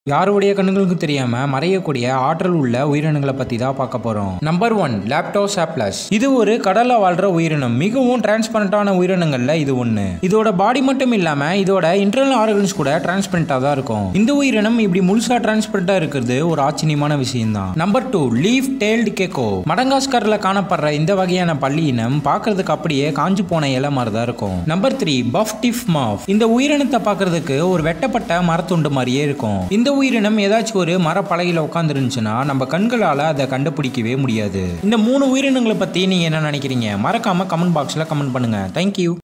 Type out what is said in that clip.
யாருடைய கண்ணுங்களுக்கு தெரியாம மறையக்கூடிய ஆற்றல் உள்ள உயிரினங்களை பத்தி தான் பார்க்க போறோம் நம்பர் ஒன் லாப்டோசாப்ளஸ் இது ஒரு கடல்ல வாழ்ற உயிரினம் மிகவும் டிரான்ஸ்பரண்டான உயிரினங்கள்ல இது ஒண்ணு இதோட பாடி மட்டும் இல்லாம இதோட இன்டர்னல் ஆர்கன்ஸ் கூட டிரான்ஸ்பரண்டா தான் இருக்கும் இந்த உயிரினம் இப்படி முழுசா டிரான்ஸ்பரண்டா இருக்கிறது ஒரு ஆச்சரியமான விஷயம் தான் number two leaf tailed gecko மடங்காஸ்கர்ல காணப்படுற இந்த வகையான பள்ளி இனம் பார்க்கிறதுக்கு அப்படியே காஞ்சு போன இலை மாதிரி தான் இருக்கும் number three buff tip moth இந்த உயிரினத்தை பார்க்கிறதுக்கு ஒரு வெட்டப்பட்ட மரத்துண்டு மாதிரியே இருக்கும் இந்த உயிரினம் ஏதாச்சும் ஒரு மரப்பலகையில் உட்காந்துருந்துச்சுன்னா நம்ம கண்களால் அதை கண்டுபிடிக்கவே முடியாது இந்த மூணு உயிரினங்களை பற்றி நீங்கள் என்ன நினைக்கிறீங்க மறக்காம கமெண்ட் பாக்ஸில் கமெண்ட் பண்ணுங்க தேங்க்யூ